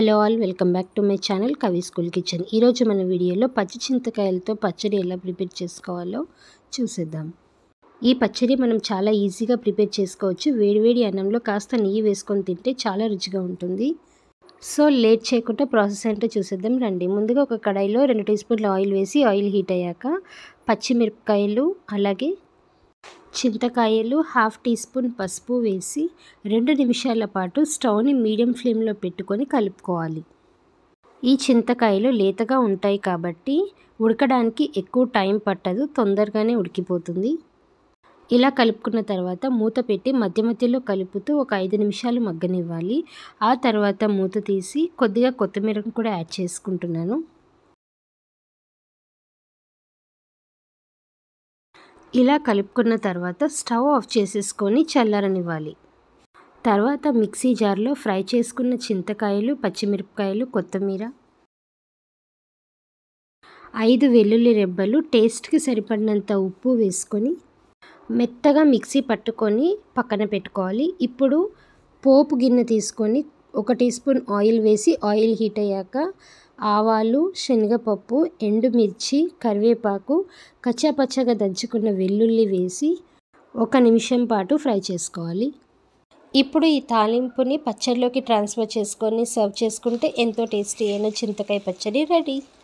hello all welcome back to my channel Kavi school kitchen ఈరోజు మన వీడియోలో పచ్చి చింతకాయలతో పచ్చడి ఎలా ప్రిపేర్ చేసుకోవాలో చూసేద్దాం ఈ పచ్చడి మనం చాలా ఈజీగా ప్రిపేర్ చేసుకోవచ్చు వేడివేడి అన్నంలో కాస్త నెయ్యి వేసుకొని తింటే చాలా రుచిగా ఉంటుంది సో లేట్ చేయకుండా ప్రాసెస్ ఏంటో చూసేద్దాం రండి ముందుగా ఒక కడాయిలో రెండు టీ స్పూన్ల ఆయిల్ వేసి ఆయిల్ హీట్ అయ్యాక పచ్చిమిరపకాయలు అలాగే చింతకాయలు హాఫ్ టీ స్పూన్ పసుపు వేసి రెండు నిమిషాల పాటు స్టవ్ని మీడియం ఫ్లేమ్లో పెట్టుకొని కలుపుకోవాలి ఈ చింతకాయలు లేతగా ఉంటాయి కాబట్టి ఉడకడానికి ఎక్కువ టైం పట్టదు తొందరగానే ఉడికిపోతుంది ఇలా కలుపుకున్న తర్వాత మూత పెట్టి మధ్య మధ్యలో కలుపుతూ ఒక ఐదు నిమిషాలు మగ్గనివ్వాలి ఆ తర్వాత మూత తీసి కొద్దిగా కొత్తిమీర కూడా యాడ్ చేసుకుంటున్నాను ఇలా కలుపుకున్న తర్వాత స్టవ్ ఆఫ్ చేసేసుకొని చల్లారనివ్వాలి తర్వాత మిక్సీ జార్లో ఫ్రై చేసుకున్న చింతకాయలు పచ్చిమిరపకాయలు కొత్తిమీర ఐదు వెల్లుల్లి రెబ్బలు టేస్ట్కి సరిపడినంత ఉప్పు వేసుకొని మెత్తగా మిక్సీ పట్టుకొని పక్కన పెట్టుకోవాలి ఇప్పుడు పోపు గిన్నె తీసుకొని ఒక టీ స్పూన్ ఆయిల్ వేసి ఆయిల్ హీట్ అయ్యాక ఆవాలు శనగపప్పు ఎండుమిర్చి కరివేపాకు కచ్చాపచ్చగా దంచుకున్న వెల్లుల్లి వేసి ఒక నిమిషం పాటు ఫ్రై చేసుకోవాలి ఇప్పుడు ఈ తాలింపుని పచ్చడిలోకి ట్రాన్స్ఫర్ చేసుకొని సర్వ్ చేసుకుంటే ఎంతో టేస్టీ అయిన చింతకాయ పచ్చడి రెడీ